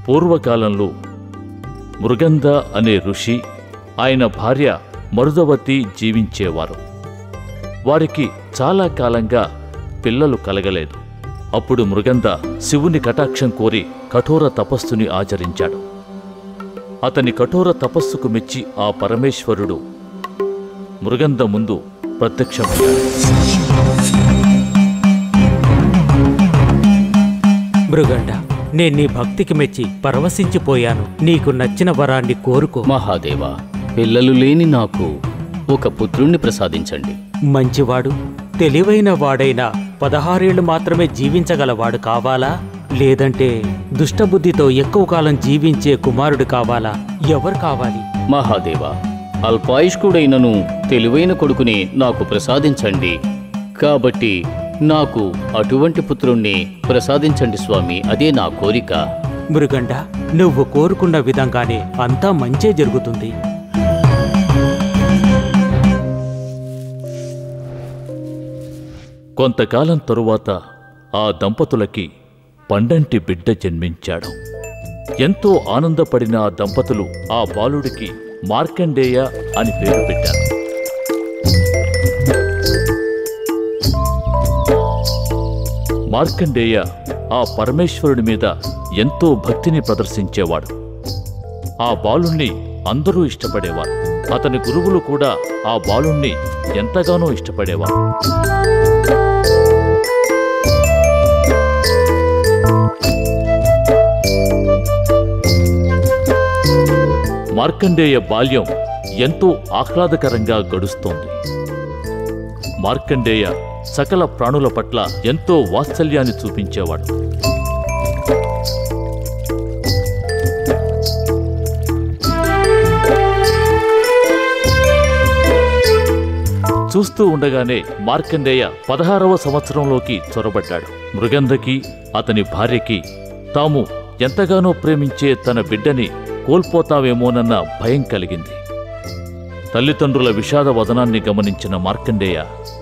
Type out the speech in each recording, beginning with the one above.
పూర్వకాలంలో మృగంధ అనే ఋషి ఆయన భార్య మరుదవతి జీవించేవారు వారికి చాలా కాలంగా పిల్లలు కలగలేదు అప్పుడు మృగంధ శివుని కటాక్షం కోరి కఠోర తపస్సుని ఆచరించాడు అతని కఠోర తపస్సుకు మెచ్చి ఆ పరమేశ్వరుడు మృగంధ ముందు ప్రత్యక్షమయ్యాడు మృగండ నేను నీ భక్తికి మెచ్చి పరవశించిపోయాను నీకు నచ్చిన వరాన్ని కోరుకో మహాదేవ పిల్లలు లేని నాకు ఒక పుత్రుణ్ణి ప్రసాదించండి మంచివాడు తెలివైన వాడైన పదహారేళ్లు మాత్రమే జీవించగలవాడు కావాలా లేదంటే దుష్టబుద్ధితో ఎక్కువ కాలం జీవించే కుమారుడు కావాలా ఎవరు కావాలి మహాదేవ అల్పాయుష్కుడైనను తెలివైన కొడుకుని నాకు ప్రసాదించండి కాబట్టి నాకు అటువంటి పుత్రుణ్ణి ప్రసాదించండి స్వామి అదే నా కోరిక మృగండ నువ్వు కోరుకున్న విధంగానే అంతా మంచే జరుగుతుంది కొంతకాలం తరువాత ఆ దంపతులకి పండంటి బిడ్డ జన్మించాడు ఎంతో ఆనందపడిన ఆ దంపతులు ఆ బాలుడికి మార్కండేయ అని పేరు పెట్టారు మార్కండేయ ఆ పరమేశ్వరుడి మీద ఎంతో భక్తిని ప్రదర్శించేవాడు ఆ బాలుణ్ణి అందరూ ఇష్టపడేవారు అతని గురువులు కూడా ఆ బాలుణ్ణి ఎంతగానో ఇష్టపడేవారు మార్కండేయ బాల్యం ఎంతో ఆహ్లాదకరంగా గడుస్తోంది మార్కండేయ సకల ప్రాణుల పట్ల ఎంతో వాత్సల్యాన్ని చూపించేవాడు చూస్తూ ఉండగానే మార్కండేయ పదహారవ సంవత్సరంలోకి చొరబడ్డాడు మృగంధకి అతని భార్యకి తాము ఎంతగానో ప్రేమించే తన బిడ్డని కోల్పోతావేమోనన్న భయం కలిగింది తల్లిదండ్రుల విషాద వదనాన్ని గమనించిన మార్కండేయ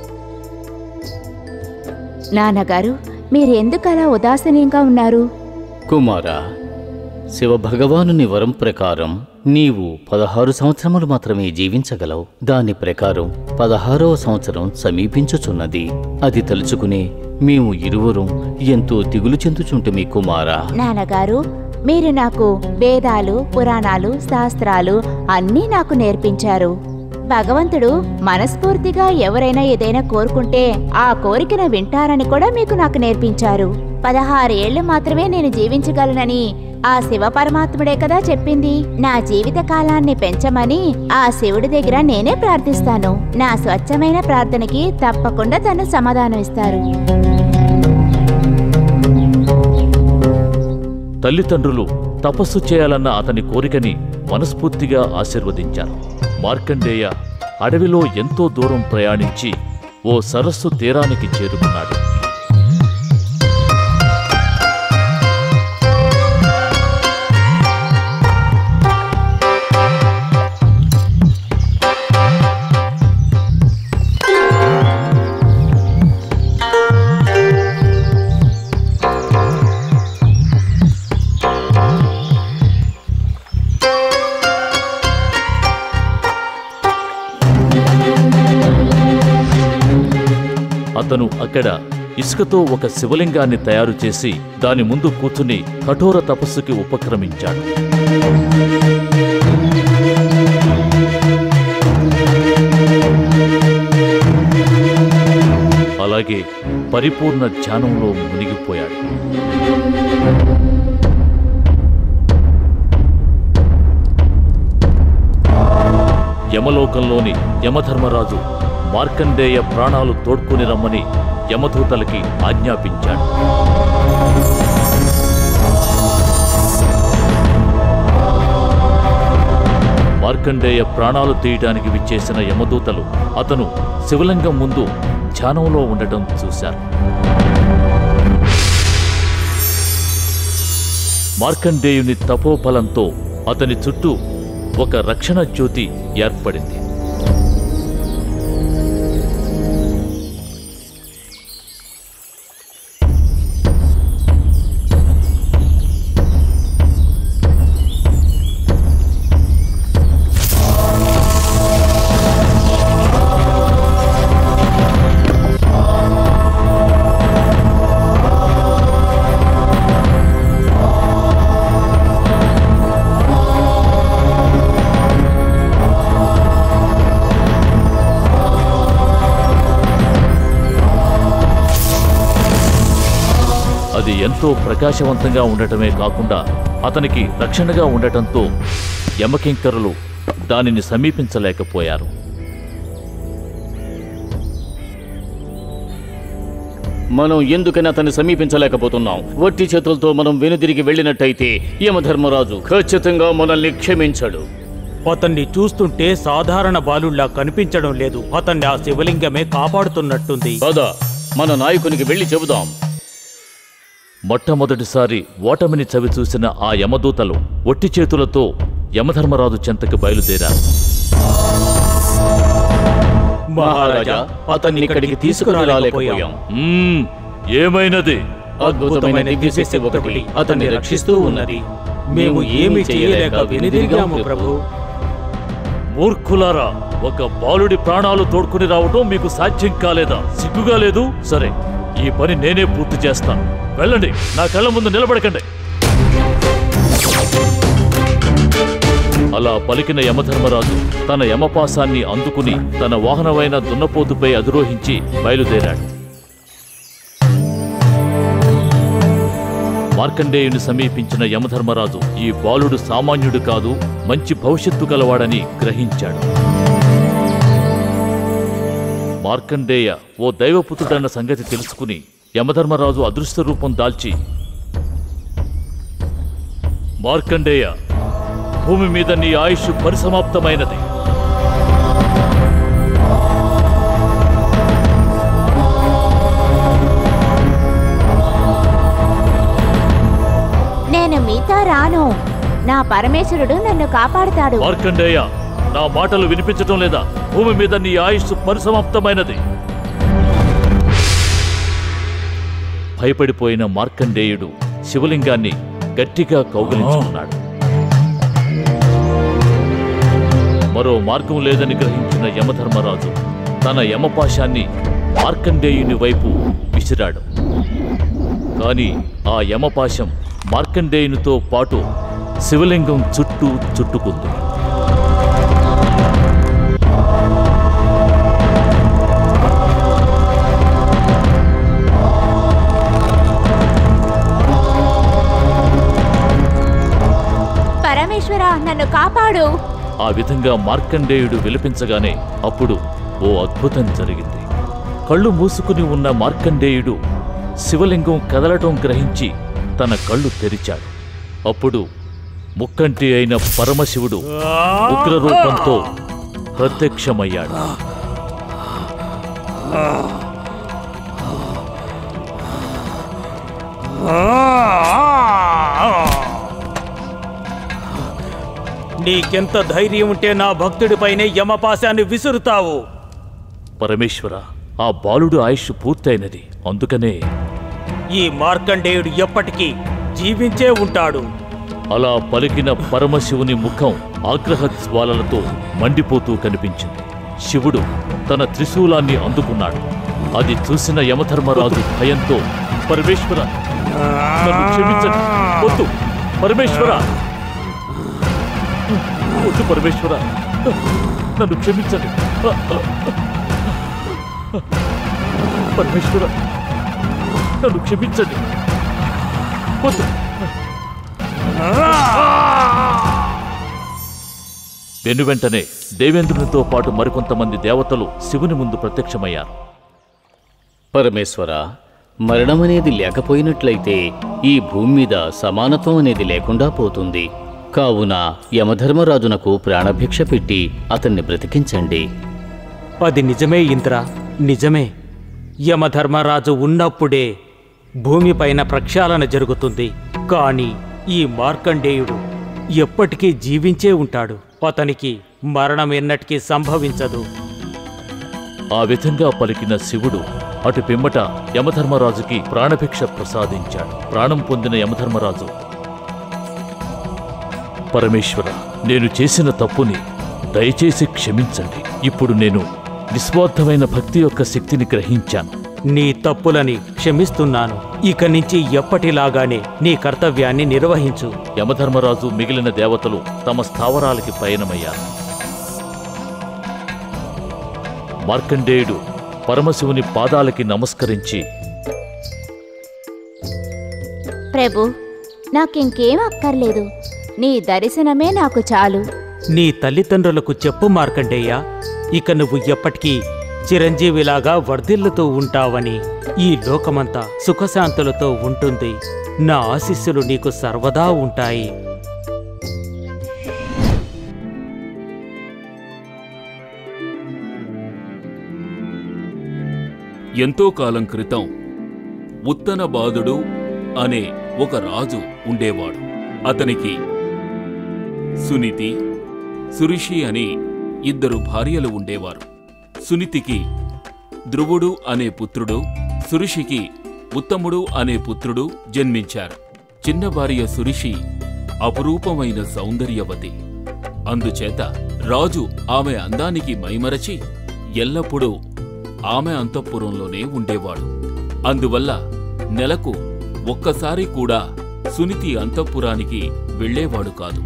నాన్నగారు మీరెందుకు అలా ఉదాసీనంగా ఉన్నారు కుమారా శివభగవానుని వరం ప్రకారం నీవు పదహారు సంవత్సరములు మాత్రమే జీవించగలవు దాని ప్రకారం పదహారవ సంవత్సరం సమీపించుచున్నది అది తలుచుకుని మేము ఇరువురం ఎంతో దిగులు చెందుచుంటుమి కుమారా నాన్నగారు మీరు నాకు వేదాలు పురాణాలు శాస్త్రాలు అన్నీ నాకు నేర్పించారు భగవంతుడు మనస్ఫూర్తిగా ఎవరైనా ఏదైనా కోరుకుంటే ఆ కోరికను వింటారని కూడా మీకు నాకు నేర్పించారు పదహారు ఏళ్లు మాత్రమే నేను జీవించగలనని ఆ శివ పరమాత్ముడే కదా చెప్పింది నా జీవిత కాలాన్ని పెంచమని ఆ శివుడి దగ్గర నేనే ప్రార్థిస్తాను నా స్వచ్ఛమైన ప్రార్థనకి తప్పకుండా తను సమాధానం ఇస్తారు తల్లిదండ్రులు తపస్సు చేయాలన్న అతని కోరికని మనస్ఫూర్తిగా ఆశీర్వదించారు మార్కండేయ అడవిలో ఎంతో దూరం ప్రయాణించి ఓ సరస్సు తీరానికి చేరుకున్నాడు అతను అక్కడ ఇసుకతో ఒక శివలింగాన్ని తయారు చేసి దాని ముందు కూర్చుని కఠోర తపస్సుకి ఉపక్రమించాడు అలాగే పరిపూర్ణ ధ్యానంలో మునిగిపోయాడు యమలోకంలోని యమధర్మరాజు మార్కండేయ ప్రాణాలు తోడ్కొని రమ్మని యమదూతలకి ఆజ్ఞాపించాడు మార్కండేయ ప్రాణాలు తీయడానికి విచ్చేసిన యమదూతలు అతను శివలింగం ముందు ధ్యానంలో ఉండటం చూశారు మార్కండేయుని తపోఫలంతో అతని చుట్టూ ఒక రక్షణ జ్యోతి ఏర్పడింది అది ఎంతో ప్రకాశవంతంగా ఉండటమే కాకుండా అతనికి రక్షణగా ఉండటంతో యమకింకరులు దానిని సమీపించలేకపోయారు మనం ఎందుకని అతన్ని సమీపించలేకపోతున్నాం వట్టి చేతులతో మనం వెనుదిరిగి వెళ్ళినట్టయితే యమధర్మరాజు ఖచ్చితంగా మనల్ని క్షమించడు అతన్ని చూస్తుంటే సాధారణ బాలుళ్లా కనిపించడం లేదు అతన్ని ఆ శివలింగమే కాపాడుతున్నట్టుంది పద మన నాయకునికి వెళ్ళి చెబుదాం మొట్టమొదటిసారి ఓటమిని చవిచూసిన ఆ యమదూతలు ఒట్టి చేతులతో యమధర్మరాజు చెంతకు బయలుదేరారు మహారాజా అతన్ని ఇక్కడికి తీసుకుని రాలేకపోయాం మ్మ్, ఏమైనది అద్భుతమైన దివ్యశక్తి ఒకటి అతన్ని రక్షిస్తూ ఉన్నది మేము ఏమీ చేయలేక వెనుదిరిగాము ప్రభు మూర్ఖులారా ఒక బాలుడి ప్రాణాలు తోడుకుని రావటం మీకు సాధ్యం కాలేదా సిగ్గుగా లేదు సరే ఈ పని నేనే పూర్తి చేస్తాను వెళ్ళండి నా కళ్ళ ముందు నిలబడకండి అలా పలికిన యమధర్మరాజు తన యమపాసాన్ని అందుకుని తన వాహనమైన దున్నపోతుపై అధిరోహించి బయలుదేరాడు మార్కండేయుని సమీపించిన యమధర్మరాజు ఈ బాలుడు సామాన్యుడు కాదు మంచి భవిష్యత్తు గలవాడని గ్రహించాడు మార్కండేయ ఓ దైవపుత్రుడన్న సంగతి తెలుసుకుని యమధర్మరాజు అదృశ్య రూపం దాల్చి మార్కండేయ భూమి మీద నీ ఆయుష్ పరిసమాప్తమైనది నేను మీతో రాను నా పరమేశ్వరుడు నన్ను కాపాడుతాడు మార్కండేయ నా మాటలు వినిపించటం లేదా భూమి మీద నీ ఆయుష్ పరిసమాప్తమైనది భయపడిపోయిన మార్కండేయుడు శివలింగాన్ని గట్టిగా కౌగిలించుకున్నాడు మరో మార్గం లేదని గ్రహించిన యమధర్మరాజు తన యమపాశాన్ని మార్కండేయుని వైపు విసిరాడు కాని ఆ యమపాశం మార్కండేయునితో పాటు శివలింగం చుట్టూ చుట్టుకుంది పరమేశ్వర నన్ను కాపాడు ఆ విధంగా మార్కండేయుడు విలపించగానే అప్పుడు ఓ అద్భుతం జరిగింది కళ్ళు మూసుకుని ఉన్న మార్కండేయుడు శివలింగం కదలటం గ్రహించి తన కళ్ళు తెరిచాడు అప్పుడు ముక్కంటి అయిన పరమశివుడు ఉగ్రరూపంతో ప్రత్యక్షమయ్యాడు నీకెంత ధైర్యం ఉంటే నా భక్తుడిపైనే యమపాశాన్ని విసురుతావు పరమేశ్వర ఆ బాలుడు ఆయుష్ పూర్తయినది అందుకనే ఈ మార్కండేయుడు ఎప్పటికీ జీవించే ఉంటాడు అలా పలికిన పరమశివుని ముఖం ఆగ్రహ జ్వాలలతో మండిపోతూ కనిపించింది శివుడు తన త్రిశూలాన్ని అందుకున్నాడు అది చూసిన యమధర్మరాజు భయంతో పరమేశ్వర నన్ను క్షమించండి వద్దు పరమేశ్వర వద్దు పరమేశ్వర నన్ను క్షమించండి పరమేశ్వర నన్ను క్షమించండి వద్దు వెనువెంటనే దేవేంద్రునితో పాటు మరికొంతమంది దేవతలు శివుని ముందు ప్రత్యక్షమయ్యారు పరమేశ్వర మరణం అనేది లేకపోయినట్లయితే ఈ భూమి మీద సమానత్వం అనేది లేకుండా పోతుంది కావున యమధర్మరాజునకు ప్రాణభిక్ష పెట్టి అతన్ని బ్రతికించండి అది నిజమే ఇంద్ర నిజమే యమధర్మరాజు ఉన్నప్పుడే భూమిపైన ప్రక్షాళన జరుగుతుంది కానీ ఈ మార్కండేయుడు ఎప్పటికీ జీవించే ఉంటాడు అతనికి మరణం ఎన్నటికీ సంభవించదు ఆ విధంగా పలికిన శివుడు అటు పిమ్మట యమధర్మరాజుకి ప్రాణభిక్ష ప్రసాదించాడు ప్రాణం పొందిన యమధర్మరాజు పరమేశ్వర నేను చేసిన తప్పుని దయచేసి క్షమించండి ఇప్పుడు నేను నిస్వార్థమైన భక్తి యొక్క శక్తిని గ్రహించాను నీ తప్పులని క్షమిస్తున్నాను ఇక నుంచి ఎప్పటిలాగానే నీ కర్తవ్యాన్ని నిర్వహించు యమధర్మరాజు మిగిలిన దేవతలు తమ స్థావరాలకి పయనమయ్యారు మార్కండేయుడు పరమశివుని పాదాలకి నమస్కరించి ప్రభు నాకింకేం అక్కర్లేదు నీ దర్శనమే నాకు చాలు నీ తల్లిదండ్రులకు చెప్పు మార్కండేయ ఇక నువ్వు ఎప్పటికీ చిరంజీవిలాగా వర్ధిల్లుతూ ఉంటావని ఈ లోకమంతా సుఖశాంతులతో ఉంటుంది నా ఆశీస్సులు నీకు సర్వదా ఉంటాయి ఎంతో కాలం క్రితం ఉత్తనబాదుడు అనే ఒక రాజు ఉండేవాడు అతనికి సునీతి సురిషి అని ఇద్దరు భార్యలు ఉండేవారు సునీతికి ధ్రువుడు అనే పుత్రుడు సురిషికి ఉత్తముడు అనే పుత్రుడు జన్మించారు చిన్న భార్య సురిషి అపురూపమైన సౌందర్యవతి అందుచేత రాజు ఆమె అందానికి మైమరచి ఎల్లప్పుడూ ఆమె అంతఃపురంలోనే ఉండేవాడు అందువల్ల నెలకు ఒక్కసారి కూడా సునితి అంతఃపురానికి వెళ్ళేవాడు కాదు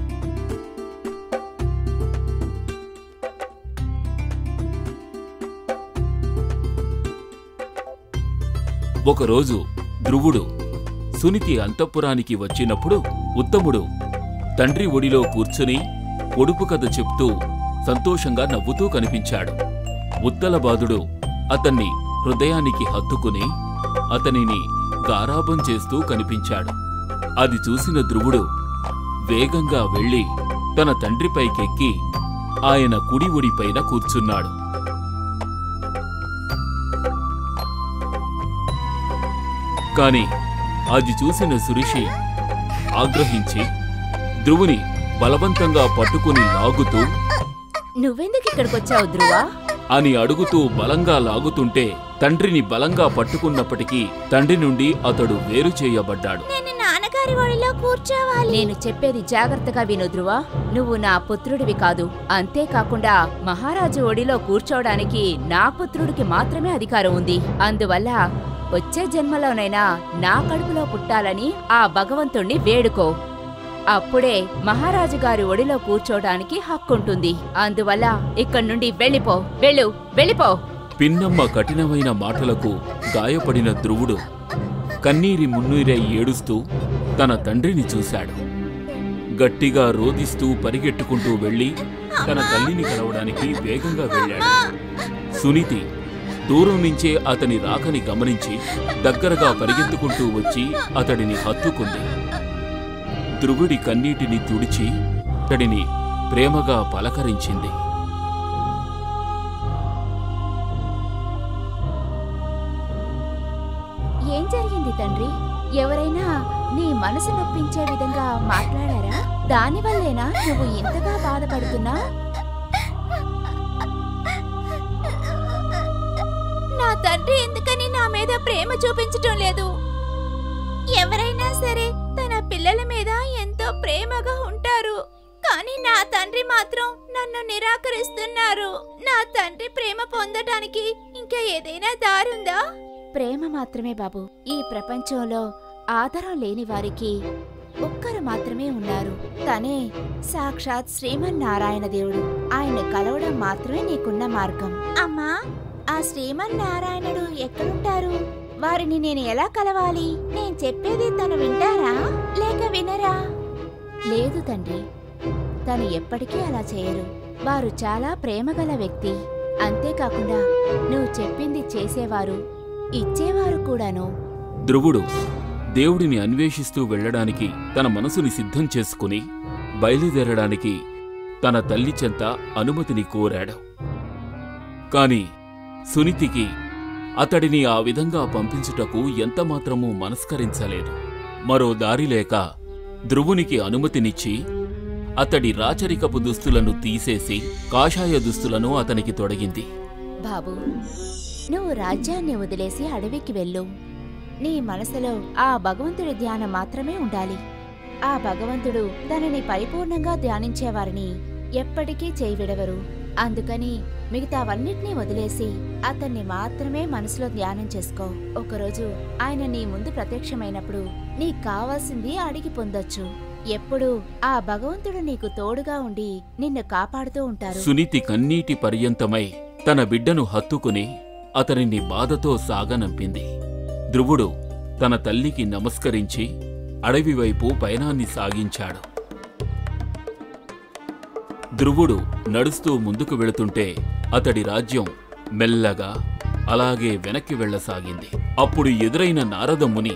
ఒకరోజు ధ్రువుడు సునితి అంతఃపురానికి వచ్చినప్పుడు ఉత్తముడు తండ్రి ఒడిలో కూర్చుని పొడుపు కథ చెప్తూ సంతోషంగా నవ్వుతూ కనిపించాడు ఉత్తలబాదుడు అతన్ని హృదయానికి హత్తుకుని అతనిని గారాబం చేస్తూ కనిపించాడు అది చూసిన ధ్రువుడు వేగంగా వెళ్ళి తన తండ్రిపైకెక్కి ఆయన కుడి ఒడిపైన కూర్చున్నాడు కాని అది చూసిన సురిషి ఆగ్రహించి ధ్రువుని బలవంతంగా పట్టుకుని లాగుతూ నువ్వెందుకు ఇక్కడికొచ్చావు ధ్రువా అని అడుగుతూ బలంగా లాగుతుంటే తండ్రిని బలంగా పట్టుకున్నప్పటికీ తండ్రి నుండి అతడు వేరు చేయబడ్డాడు నేను నాన్నగారి ఒడిలో కూర్చోవాలి నేను చెప్పేది జాగ్రత్తగా విను ధ్రువ నువ్వు నా పుత్రుడివి కాదు అంతేకాకుండా మహారాజు ఒడిలో కూర్చోవడానికి నా పుత్రుడికి మాత్రమే అధికారం ఉంది అందువల్ల వచ్చే జన్మలోనైనా నా కడుపులో పుట్టాలని ఆ భగవంతుణ్ణి వేడుకో అప్పుడే మహారాజు గారి ఒడిలో కూర్చోవడానికి హక్కుంటుంది అందువల్ల ఇక్కడి నుండి వెళ్ళిపో వెళ్ళు వెళ్ళిపో పిన్నమ్మ కఠినమైన మాటలకు గాయపడిన ధ్రువుడు కన్నీరి మున్నీరై ఏడుస్తూ తన తండ్రిని చూశాడు గట్టిగా రోదిస్తూ పరిగెట్టుకుంటూ వెళ్ళి తన తల్లిని కలవడానికి వేగంగా వెళ్ళాడు సునీతి దూరం నుంచే అతని రాకని గమనించి దగ్గరగా పరిగెత్తుకుంటూ వచ్చి అతడిని హత్తుకుంది ధ్రువుడి కన్నీటిని తుడిచి అతడిని ప్రేమగా పలకరించింది ఏం జరిగింది తండ్రి ఎవరైనా నీ మనసు నొప్పించే విధంగా మాట్లాడారా దానివల్లేనా నువ్వు ఇంతగా బాధపడుతున్నా నా తండ్రి ఎందుకని నా మీద ప్రేమ చూపించటం లేదు ఎవరైనా సరే తన పిల్లల మీద ఎంతో ప్రేమగా ఉంటారు కానీ నా తండ్రి మాత్రం నన్ను నిరాకరిస్తున్నారు నా తండ్రి ప్రేమ పొందటానికి ఇంకా ఏదైనా దారుందా ప్రేమ మాత్రమే బాబు ఈ ప్రపంచంలో ఆధారం లేని వారికి ఒక్కరు మాత్రమే ఉన్నారు తనే సాక్షాత్ శ్రీమన్నారాయణ దేవుడు ఆయన కలవడం మాత్రమే నీకున్న మార్గం అమ్మా ఆ శ్రీమన్నారాయణుడు ఎక్కడుంటారు వారిని నేను ఎలా కలవాలి నేను చెప్పేది తను వింటారా లేక వినరా లేదు తండ్రి తను ఎప్పటికీ అలా చేయరు వారు చాలా ప్రేమగల వ్యక్తి అంతేకాకుండా నువ్వు చెప్పింది చేసేవారు ఇచ్చేవారు కూడాను ధ్రువుడు దేవుడిని అన్వేషిస్తూ వెళ్ళడానికి తన మనసుని సిద్ధం చేసుకుని బయలుదేరడానికి తన తల్లి చెంత అనుమతిని కోరాడు కాని సునీతికి అతడిని ఆ విధంగా పంపించుటకు ఎంతమాత్రమూ మనస్కరించలేదు మరో దారి లేక ధ్రువునికి అనుమతినిచ్చి అతడి రాచరికపు దుస్తులను తీసేసి కాషాయ దుస్తులను అతనికి తొడిగింది బాబు నువ్వు రాజ్యాన్ని వదిలేసి అడవికి వెళ్ళు నీ మనసులో ఆ భగవంతుడి ధ్యానం మాత్రమే ఉండాలి ఆ భగవంతుడు తనని పరిపూర్ణంగా ధ్యానించేవారిని ఎప్పటికీ చేయివిడవరు అందుకని మిగతావన్నిటినీ వదిలేసి అతన్ని మాత్రమే మనసులో ధ్యానం చేసుకో ఒకరోజు ఆయన నీ ముందు ప్రత్యక్షమైనప్పుడు నీకు కావాల్సింది అడిగి పొందొచ్చు ఎప్పుడూ ఆ భగవంతుడు నీకు తోడుగా ఉండి నిన్ను కాపాడుతూ ఉంటారు సునీతి కన్నీటి పర్యంతమై తన బిడ్డను హత్తుకుని అతనిని బాధతో సాగనంపింది ధ్రువుడు తన తల్లికి నమస్కరించి అడవి వైపు పయనాన్ని సాగించాడు ధ్రువుడు నడుస్తూ ముందుకు వెళుతుంటే అతడి రాజ్యం మెల్లగా అలాగే వెనక్కి వెళ్ళసాగింది అప్పుడు ఎదురైన నారదముని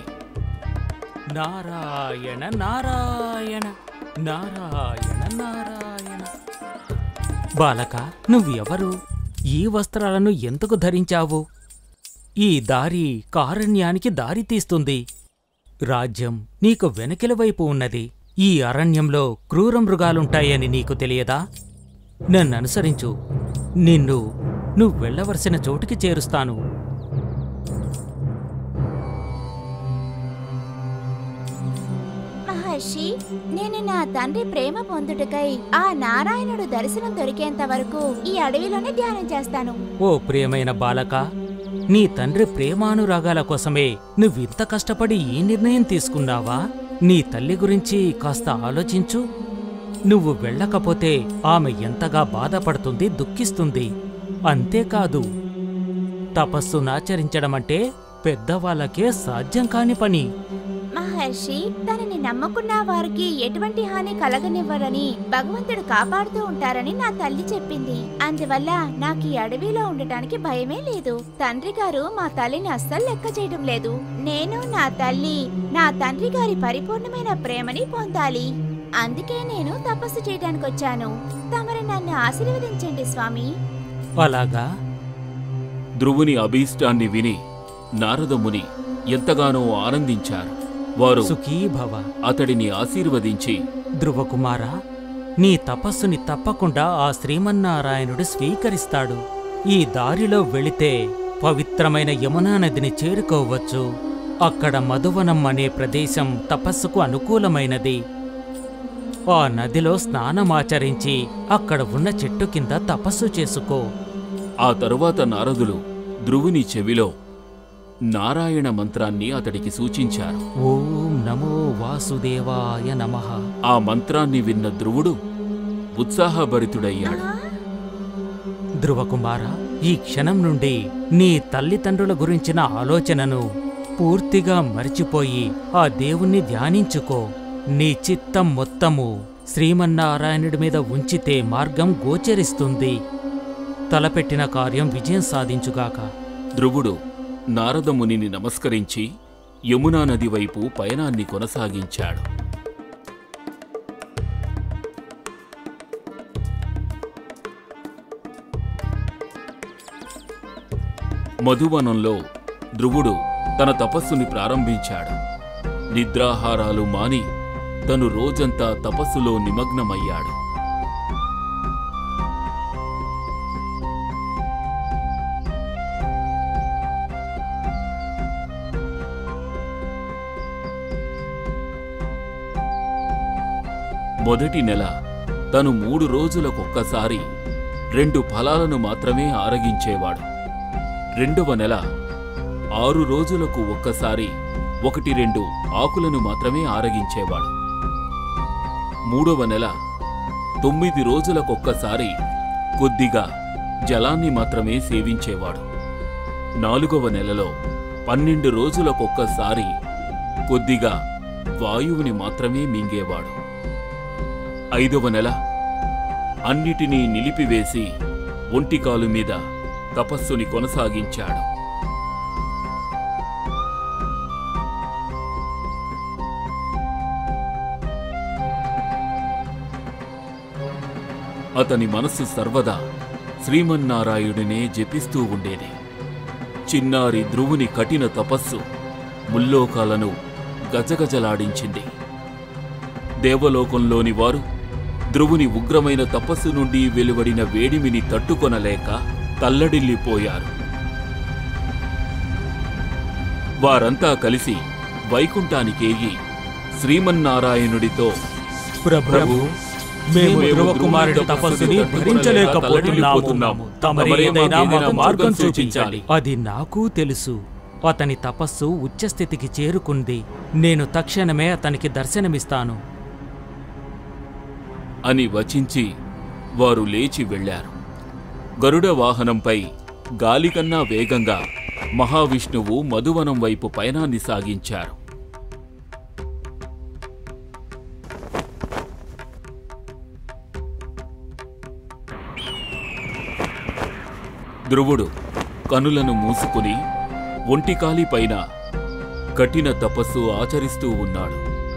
నారాయణ నారాయణ నారాయణ నారాయణ బాలక నువ్వెవరు ఈ వస్త్రాలను ఎందుకు ధరించావు ఈ దారి కారణ్యానికి దారి తీస్తుంది రాజ్యం నీకు వెనకిల వైపు ఉన్నది ఈ అరణ్యంలో క్రూర మృగాలుంటాయని నీకు తెలియదా నన్ను అనుసరించు నిన్ను నువ్వు వెళ్ళవలసిన చోటుకి చేరుస్తాను మహర్షి నేను నా తండ్రి ప్రేమ పొందుటకై ఆ నారాయణుడు దర్శనం దొరికేంత వరకు ఈ అడవిలోనే ధ్యానం చేస్తాను ఓ ప్రియమైన బాలక నీ తండ్రి ప్రేమానురాగాల కోసమే నువ్వింత కష్టపడి ఈ నిర్ణయం తీసుకున్నావా నీ తల్లి గురించి కాస్త ఆలోచించు నువ్వు వెళ్ళకపోతే ఆమె ఎంతగా బాధపడుతుంది దుఃఖిస్తుంది అంతేకాదు తపస్సునాచరించడమంటే పెద్దవాళ్ళకే సాధ్యం కాని పని మహర్షి తనని నమ్ముకున్న వారికి ఎటువంటి హాని కలగనివ్వరని భగవంతుడు కాపాడుతూ ఉంటారని నా తల్లి చెప్పింది అందువల్ల నాకు ఈ అడవిలో ఉండటానికి భయమే లేదు తండ్రి గారు మా తల్లిని అస్సలు లెక్క చేయడం లేదు నేను నా తల్లి నా తండ్రి గారి పరిపూర్ణమైన ప్రేమని పొందాలి అందుకే నేను తపస్సు చేయడానికి వచ్చాను తమరు నన్ను ఆశీర్వదించండి స్వామి అలాగా ధ్రువుని అభీష్టాన్ని విని నారదముని ఎంతగానో ఆనందించారు వారు సుఖీ భవ అతడిని ఆశీర్వదించి ధ్రువకుమారా నీ తపస్సుని తప్పకుండా ఆ శ్రీమన్నారాయణుడు స్వీకరిస్తాడు ఈ దారిలో వెళితే పవిత్రమైన యమునా నదిని చేరుకోవచ్చు అక్కడ మధువనం అనే ప్రదేశం తపస్సుకు అనుకూలమైనది ఆ నదిలో స్నానమాచరించి అక్కడ ఉన్న చెట్టు కింద తపస్సు చేసుకో ఆ తరువాత నారదులు ధ్రువుని చెవిలో నారాయణ మంత్రాన్ని అతడికి సూచించారు ఓం నమో వాసుదేవాయ నమః ఆ మంత్రాన్ని విన్న ధ్రువుడు ఉత్సాహభరితుడయ్యాడు ధ్రువకుమార ఈ క్షణం నుండి నీ తల్లిదండ్రుల గురించిన ఆలోచనను పూర్తిగా మరిచిపోయి ఆ దేవుణ్ణి ధ్యానించుకో నీ చిత్తం మొత్తము శ్రీమన్నారాయణుడి మీద ఉంచితే మార్గం గోచరిస్తుంది తలపెట్టిన కార్యం విజయం సాధించుగాక ధ్రువుడు నారదమునిని నమస్కరించి యమునా నది వైపు పయనాన్ని కొనసాగించాడు మధువనంలో ధ్రువుడు తన తపస్సుని ప్రారంభించాడు నిద్రాహారాలు మాని తను రోజంతా తపస్సులో నిమగ్నమయ్యాడు మొదటి నెల తను మూడు రోజులకొక్కసారి రెండు ఫలాలను మాత్రమే ఆరగించేవాడు రెండవ నెల ఆరు రోజులకు ఒక్కసారి ఒకటి రెండు ఆకులను మాత్రమే ఆరగించేవాడు మూడవ నెల తొమ్మిది రోజులకొక్కసారి కొద్దిగా జలాన్ని మాత్రమే సేవించేవాడు నాలుగవ నెలలో పన్నెండు రోజులకొక్కసారి కొద్దిగా వాయువుని మాత్రమే మింగేవాడు ఐదవ నెల అన్నిటినీ నిలిపివేసి ఒంటికాలు మీద తపస్సుని కొనసాగించాడు అతని మనస్సు సర్వదా శ్రీమన్నారాయుడినే జపిస్తూ ఉండేది చిన్నారి ధ్రువుని కఠిన తపస్సు ముల్లోకాలను గజగజలాడించింది దేవలోకంలోని వారు ధ్రువుని ఉగ్రమైన తపస్సు నుండి వెలువడిన వేడిమిని తట్టుకొనలేక తల్లడిల్లిపోయారు వారంతా కలిసి వైకుంఠానికేగి శ్రీమన్నారాయణుడితో ప్రభు మేము ధ్రువకుమారుడి తపస్సుని భరించలేకపోతున్నాము తమరే ఏదైనా మాకు మార్గం చూపించాలి అది నాకు తెలుసు అతని తపస్సు ఉచ్చస్థితికి చేరుకుంది నేను తక్షణమే అతనికి దర్శనమిస్తాను అని వచించి వారు లేచి వెళ్ళారు గరుడ వాహనంపై గాలికన్నా వేగంగా మహావిష్ణువు మధువనం వైపు పయనాన్ని సాగించారు ధ్రువుడు కనులను మూసుకుని ఒంటికాలి పైన కఠిన తపస్సు ఆచరిస్తూ ఉన్నాడు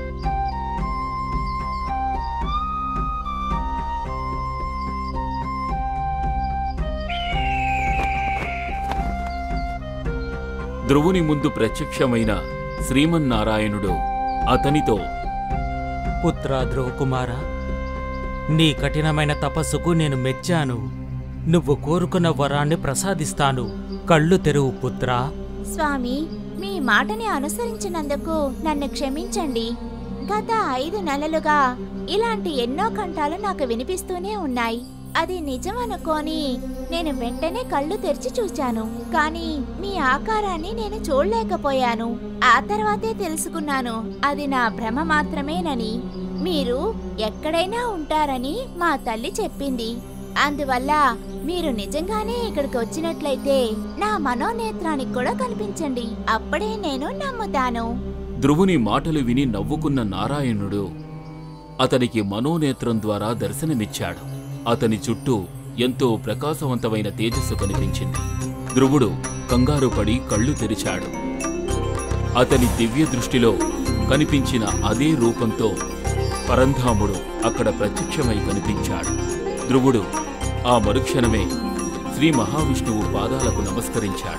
ధ్రువుని ముందు ప్రత్యక్షమైన శ్రీమన్నారాయణుడు అతనితో పుత్ర ధ్రువకుమార నీ కఠినమైన తపస్సుకు నేను మెచ్చాను నువ్వు కోరుకున్న వరాన్ని ప్రసాదిస్తాను కళ్ళు తెరువు పుత్రా స్వామి మీ మాటని అనుసరించినందుకు నన్ను క్షమించండి గత ఐదు నెలలుగా ఇలాంటి ఎన్నో కంఠాలు నాకు వినిపిస్తూనే ఉన్నాయి అది నిజమనుకోని నేను వెంటనే కళ్ళు తెరిచి చూశాను కానీ మీ ఆకారాన్ని నేను చూడలేకపోయాను ఆ తర్వాతే తెలుసుకున్నాను అది నా భ్రమ మాత్రమేనని మీరు ఎక్కడైనా ఉంటారని మా తల్లి చెప్పింది అందువల్ల మీరు నిజంగానే ఇక్కడికి వచ్చినట్లయితే నా మనోనేత్రానికి కూడా కనిపించండి అప్పుడే నేను నమ్ముతాను ధ్రువుని మాటలు విని నవ్వుకున్న నారాయణుడు అతనికి మనోనేత్రం ద్వారా దర్శనమిచ్చాడు అతని చుట్టూ ఎంతో ప్రకాశవంతమైన తేజస్సు కనిపించింది ధ్రువుడు కంగారు పడి కళ్ళు తెరిచాడు అతని దివ్య దృష్టిలో కనిపించిన అదే రూపంతో పరంధాముడు అక్కడ ప్రత్యక్షమై కనిపించాడు ధ్రువుడు ఆ మరుక్షణమే శ్రీ మహావిష్ణువు పాదాలకు నమస్కరించాడు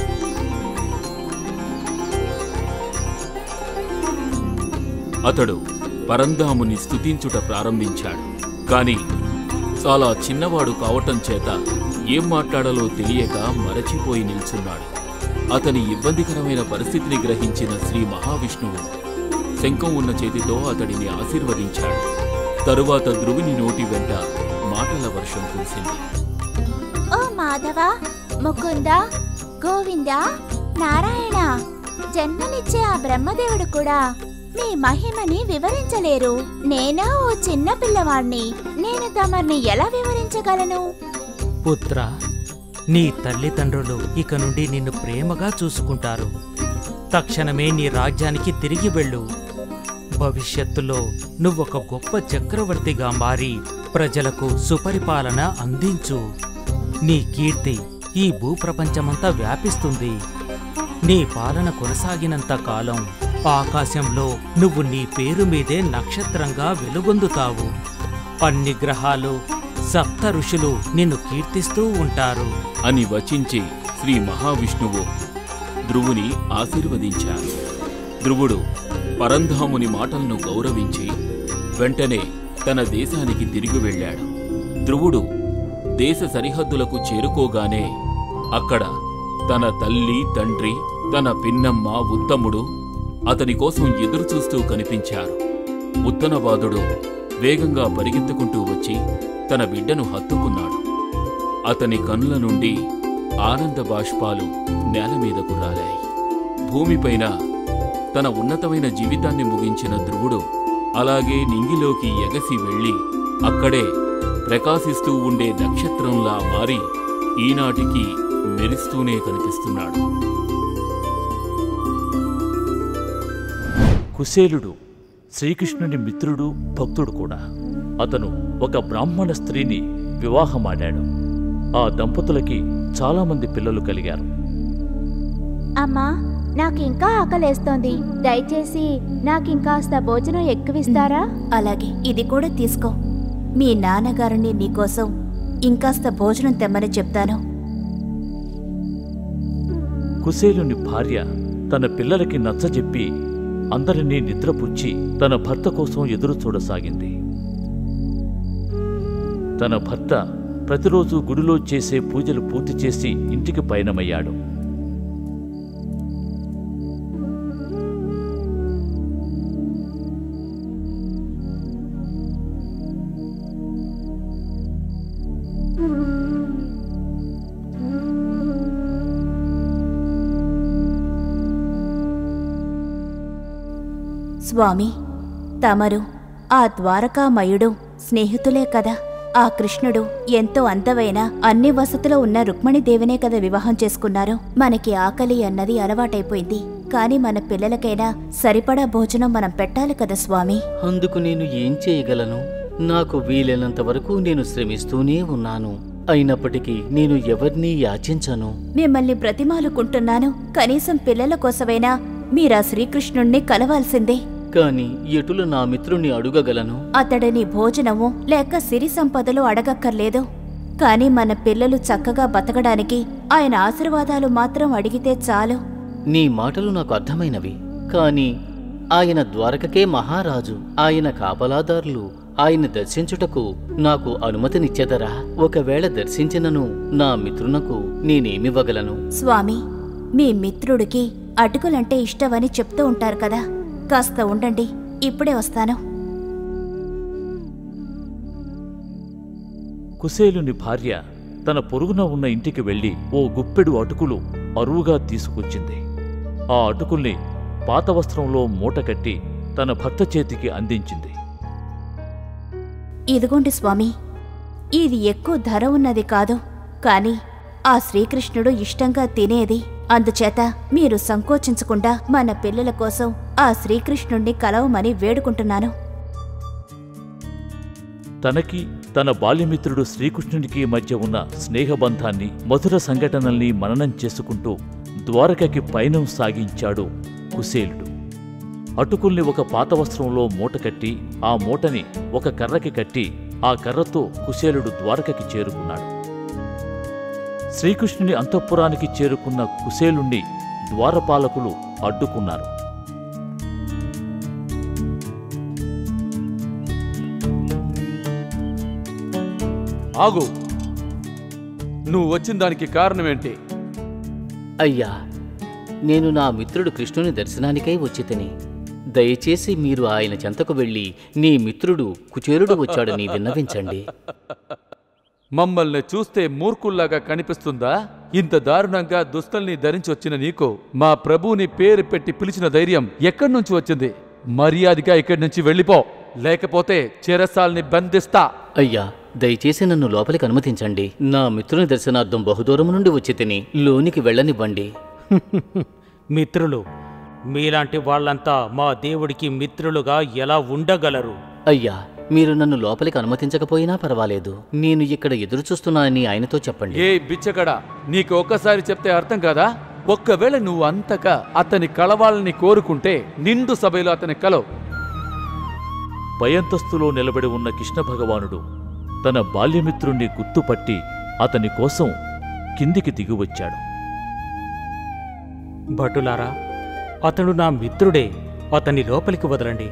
అతడు పరంధాముని స్తుతించుట ప్రారంభించాడు కాని చాలా చిన్నవాడు కావటం చేత ఏం మాట్లాడాలో తెలియక మరచిపోయి నిల్చున్నాడు అతని ఇబ్బందికరమైన పరిస్థితిని గ్రహించిన శ్రీ మహావిష్ణువు శంఖం ఉన్న చేతితో అతడిని ఆశీర్వదించాడు తరువాత ధ్రువుని నోటి వెంట మాటల వర్షం కురిసింది ఓ మాధవ ముకుంద గోవింద నారాయణ జన్మనిచ్చే ఆ బ్రహ్మదేవుడు కూడా మీ మహిమని వివరించలేరు నేనా ఓ చిన్న పిల్లవాణ్ణి నేను తమర్ని ఎలా వివరించగలను పుత్ర నీ తల్లిదండ్రులు ఇక నుండి నిన్ను ప్రేమగా చూసుకుంటారు తక్షణమే నీ రాజ్యానికి తిరిగి వెళ్ళు భవిష్యత్తులో నువ్వొక గొప్ప చక్రవర్తిగా మారి ప్రజలకు సుపరిపాలన అందించు నీ కీర్తి ఈ భూప్రపంచమంతా వ్యాపిస్తుంది నీ పాలన కొనసాగినంత కాలం ఆకాశంలో నువ్వు నీ పేరు మీదే నక్షత్రంగా వెలుగొందుతావు అన్ని గ్రహాలు సప్త ఋషులు నిన్ను కీర్తిస్తూ ఉంటారు అని వచించి శ్రీ మహావిష్ణువు ధ్రువుని ఆశీర్వదించారు ధ్రువుడు పరంధాముని మాటలను గౌరవించి వెంటనే తన దేశానికి తిరిగి వెళ్ళాడు ధ్రువుడు దేశ సరిహద్దులకు చేరుకోగానే అక్కడ తన తల్లి తండ్రి తన పిన్నమ్మ ఉత్తముడు అతని కోసం ఎదురుచూస్తూ కనిపించారు ఉత్తనవాదుడు వేగంగా పరిగెత్తుకుంటూ వచ్చి తన బిడ్డను హత్తుకున్నాడు అతని కనుల నుండి ఆనంద బాష్పాలు నేల మీదకు రాలాయి భూమిపైన తన ఉన్నతమైన జీవితాన్ని ముగించిన ధ్రువుడు అలాగే నింగిలోకి ఎగసి వెళ్ళి అక్కడే ప్రకాశిస్తూ ఉండే నక్షత్రంలా మారి ఈనాటికి మెరుస్తూనే కనిపిస్తున్నాడు కుశేలుడు శ్రీకృష్ణుని మిత్రుడు భక్తుడు కూడా అతను ఒక బ్రాహ్మణ స్త్రీని వివాహమాడాడు ఆ దంపతులకి చాలామంది పిల్లలు కలిగారు అమ్మా నాకింకా ఆకలేస్తోంది దయచేసి నాకింకాస్త భోజనం ఎక్కువిస్తారా అలాగే ఇది కూడా తీసుకో మీ నాన్నగారిని నీకోసం ఇంకాస్త భోజనం తెమ్మని చెప్తాను కుశేలుని భార్య తన పిల్లలకి నచ్చజెప్పి అందరినీ నిద్రపుచ్చి తన భర్త కోసం ఎదురు చూడసాగింది తన భర్త ప్రతిరోజు గుడిలో చేసే పూజలు పూర్తి చేసి ఇంటికి పయనమయ్యాడు స్వామి తమరు ఆ ద్వారకామయుడు స్నేహితులే కదా ఆ కృష్ణుడు ఎంతో అందమైన అన్ని వసతులు ఉన్న రుక్మణిదేవినే కదా వివాహం చేసుకున్నారు మనకి ఆకలి అన్నది అలవాటైపోయింది కాని మన పిల్లలకైనా సరిపడా భోజనం మనం పెట్టాలి కదా స్వామి అందుకు నేను ఏం చేయగలను నాకు వీలైనంత వరకు నేను శ్రమిస్తూనే ఉన్నాను అయినప్పటికీ నేను ఎవరినీ యాచించను మిమ్మల్ని బ్రతిమాలుకుంటున్నాను కనీసం పిల్లల కోసమైనా మీరా శ్రీకృష్ణుణ్ణి కలవాల్సిందే కాని ఎటుల నా మిత్రుణ్ణి అడుగగలను అతడిని భోజనము లేక సిరి సంపదలు అడగక్కర్లేదు కాని మన పిల్లలు చక్కగా బతకడానికి ఆయన ఆశీర్వాదాలు మాత్రం అడిగితే చాలు నీ మాటలు నాకు అర్థమైనవి కాని ఆయన ద్వారకకే మహారాజు ఆయన కాపలాదారులు ఆయన దర్శించుటకు నాకు అనుమతినిచ్చెదరా ఒకవేళ దర్శించినను నా మిత్రునకు నేనేమివ్వగలను స్వామి మీ మిత్రుడికి అటుకులంటే ఇష్టమని చెప్తూ ఉంటారు కదా కాస్త ఉండండి ఇప్పుడే వస్తాను కుశేలుని భార్య తన పొరుగున ఉన్న ఇంటికి వెళ్లి ఓ గుప్పెడు అటుకులు అరువుగా తీసుకొచ్చింది ఆ అటుకుల్ని పాత వస్త్రంలో మూట కట్టి తన భర్త చేతికి అందించింది ఇదిగోండి స్వామి ఇది ఎక్కువ ధర ఉన్నది కాదు కాని ఆ శ్రీకృష్ణుడు ఇష్టంగా తినేది అందుచేత మీరు సంకోచించకుండా మన పిల్లల కోసం ఆ శ్రీకృష్ణుణ్ణి కలవమని వేడుకుంటున్నాను తనకి తన బాల్యమిత్రుడు శ్రీకృష్ణునికి మధ్య ఉన్న స్నేహబంధాన్ని మధుర సంఘటనల్ని మననం చేసుకుంటూ ద్వారకకి పయనం సాగించాడు కుశేలుడు అటుకుల్ని ఒక పాత వస్త్రంలో మూట కట్టి ఆ మూటని ఒక కర్రకి కట్టి ఆ కర్రతో కుశేలుడు ద్వారకకి చేరుకున్నాడు శ్రీకృష్ణుని అంతఃపురానికి చేరుకున్న కుశేలుణ్ణి ద్వారపాలకులు అడ్డుకున్నారు ఆగు నువ్వు వచ్చిన దానికి కారణమేంటి అయ్యా నేను నా మిత్రుడు కృష్ణుని దర్శనానికై వచ్చి తిని దయచేసి మీరు ఆయన చెంతకు వెళ్ళి నీ మిత్రుడు కుచేరుడు వచ్చాడని విన్నవించండి మమ్మల్ని చూస్తే మూర్ఖుల్లాగా కనిపిస్తుందా ఇంత దారుణంగా దుస్తుల్ని ధరించొచ్చిన నీకు మా ప్రభువుని పేరు పెట్టి పిలిచిన ధైర్యం ఎక్కడి నుంచి వచ్చింది మర్యాదగా ఇక్కడి నుంచి వెళ్ళిపో లేకపోతే చెరసాల్ని బంధిస్తా అయ్యా దయచేసి నన్ను లోపలికి అనుమతించండి నా మిత్రుని దర్శనార్థం బహుదూరం నుండి వచ్చి తిని లోనికి వెళ్ళనివ్వండి మిత్రులు మీలాంటి వాళ్ళంతా మా దేవుడికి మిత్రులుగా ఎలా ఉండగలరు అయ్యా మీరు నన్ను లోపలికి అనుమతించకపోయినా పర్వాలేదు నేను ఇక్కడ ఎదురు చూస్తున్నానని ఆయనతో చెప్పండి ఏ బిచ్చగడా నీకు ఒక్కసారి చెప్తే అర్థం కాదా ఒక్కవేళ నువ్వు అంతగా అతని కలవాలని కోరుకుంటే నిండు సభలో అతని కలవు పయంతస్తులో నిలబడి ఉన్న కృష్ణ భగవానుడు తన బాల్యమిత్రుణ్ణి గుర్తుపట్టి అతని కోసం కిందికి దిగివచ్చాడు భటులారా అతడు నా మిత్రుడే అతన్ని లోపలికి వదలండి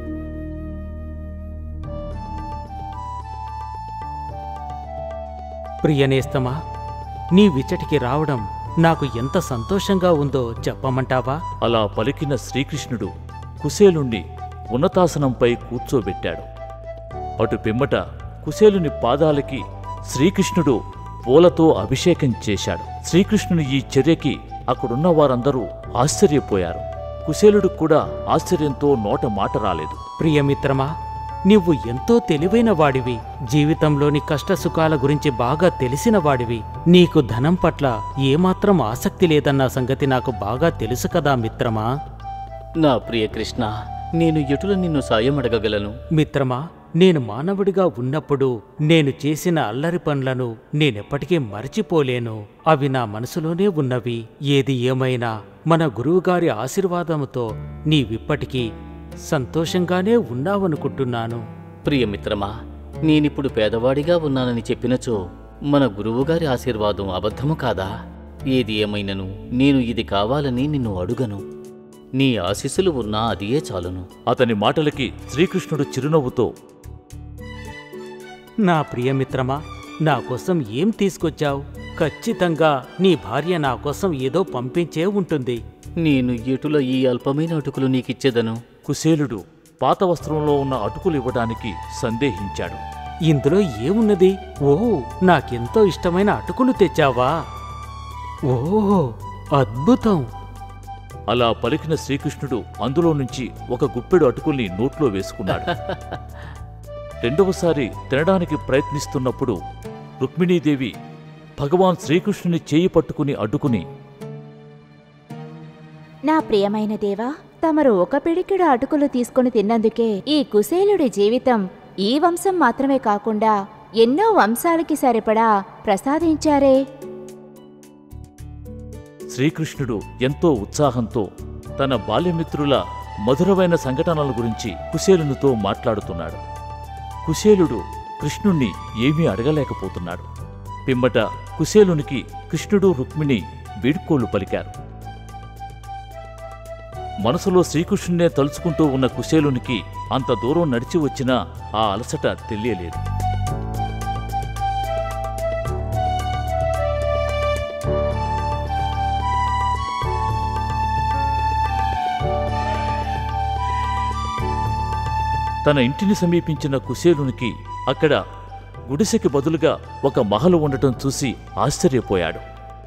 ప్రియనేస్తమా నీ విచటికి రావడం నాకు ఎంత సంతోషంగా ఉందో చెప్పమంటావా అలా పలికిన శ్రీకృష్ణుడు కుశేలుణ్ణి ఉన్నతాసనంపై కూర్చోబెట్టాడు అటు పిమ్మట కుశేలుని పాదాలకి శ్రీకృష్ణుడు పూలతో అభిషేకం చేశాడు శ్రీకృష్ణుని ఈ చర్యకి అక్కడున్న వారందరూ ఆశ్చర్యపోయారు కుశేలుడు కూడా ఆశ్చర్యంతో నోట మాట రాలేదు ప్రియమిత్రమా నీవు ఎంతో తెలివైన వాడివి జీవితంలోని కష్టసుఖాల గురించి బాగా తెలిసిన వాడివి నీకు ధనం పట్ల ఏమాత్రం ఆసక్తి లేదన్న సంగతి నాకు బాగా తెలుసు కదా మిత్రమా నా ప్రియ కృష్ణ నేను ఎటుల నిన్ను సాయం అడగగలను మిత్రమా నేను మానవుడిగా ఉన్నప్పుడు నేను చేసిన అల్లరి పనులను నేనెప్పటికీ మరచిపోలేను అవి నా మనసులోనే ఉన్నవి ఏది ఏమైనా మన గురువుగారి ఆశీర్వాదముతో నీవిప్పటికీ సంతోషంగానే ఉన్నావనుకుంటున్నాను ప్రియమిత్రమా నేనిప్పుడు పేదవాడిగా ఉన్నానని చెప్పినచో మన గురువుగారి ఆశీర్వాదం అబద్ధము కాదా ఏది ఏమైనను నేను ఇది కావాలని నిన్ను అడుగను నీ ఆశీస్సులు ఉన్నా అదియే చాలును అతని మాటలకి శ్రీకృష్ణుడు చిరునవ్వుతో నా ప్రియమిత్రమా నా కోసం ఏం తీసుకొచ్చావు ఖచ్చితంగా నీ భార్య నా కోసం ఏదో పంపించే ఉంటుంది నేను ఎటుల ఈ అల్పమైన అటుకులు నీకిచ్చేదను కుశేలుడు పాత వస్త్రంలో ఉన్న అటుకులు ఇవ్వడానికి సందేహించాడు ఇందులో ఏమున్నది ఓ నాకెంతో ఇష్టమైన అటుకులు తెచ్చావా ఓ అద్భుతం అలా పలికిన శ్రీకృష్ణుడు అందులో నుంచి ఒక గుప్పెడు అటుకుల్ని నోట్లో వేసుకున్నాడు రెండవసారి తినడానికి ప్రయత్నిస్తున్నప్పుడు రుక్మిణీదేవి భగవాన్ శ్రీకృష్ణుని చేయి పట్టుకుని అడ్డుకుని నా ప్రియమైన దేవా తమరు ఒక పిడికిడు అటుకులు తీసుకుని తిన్నందుకే ఈ కుశేలుడి జీవితం ఈ వంశం మాత్రమే కాకుండా ఎన్నో వంశాలకి సరిపడా ప్రసాదించారే శ్రీకృష్ణుడు ఎంతో ఉత్సాహంతో తన బాల్యమిత్రుల మధురమైన సంఘటనల గురించి కుశేలునితో మాట్లాడుతున్నాడు కుశేలుడు కృష్ణుణ్ణి ఏమీ అడగలేకపోతున్నాడు పిమ్మట కుశేలునికి కృష్ణుడు రుక్మిణి వీడ్కోలు పలికారు మనసులో శ్రీకృష్ణునే తలుచుకుంటూ ఉన్న కుశేలునికి అంత దూరం నడిచి వచ్చినా ఆ అలసట తెలియలేదు తన ఇంటిని సమీపించిన కుశేలునికి అక్కడ గుడిసెకి బదులుగా ఒక మహలు ఉండటం చూసి ఆశ్చర్యపోయాడు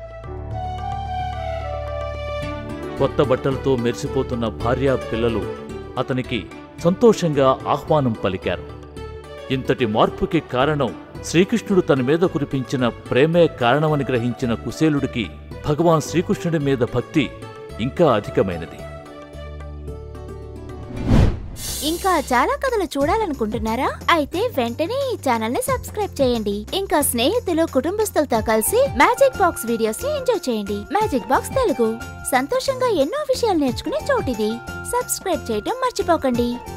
కొత్త బట్టలతో మెరిసిపోతున్న భార్య పిల్లలు అతనికి సంతోషంగా ఆహ్వానం పలికారు ఇంతటి మార్పుకి కారణం శ్రీకృష్ణుడు తన మీద కురిపించిన ప్రేమే కారణమని గ్రహించిన కుశేలుడికి భగవాన్ శ్రీకృష్ణుడి మీద భక్తి ఇంకా అధికమైనది ఇంకా చాలా కథలు చూడాలనుకుంటున్నారా అయితే వెంటనే ఈ ఛానల్ ని సబ్స్క్రైబ్ చేయండి ఇంకా స్నేహితులు కుటుంబస్తులతో కలిసి మ్యాజిక్ బాక్స్ వీడియోస్ ని ఎంజాయ్ చేయండి మ్యాజిక్ బాక్స్ తెలుగు సంతోషంగా ఎన్నో విషయాలు నేర్చుకునే చోటిది సబ్స్క్రైబ్ చేయటం మర్చిపోకండి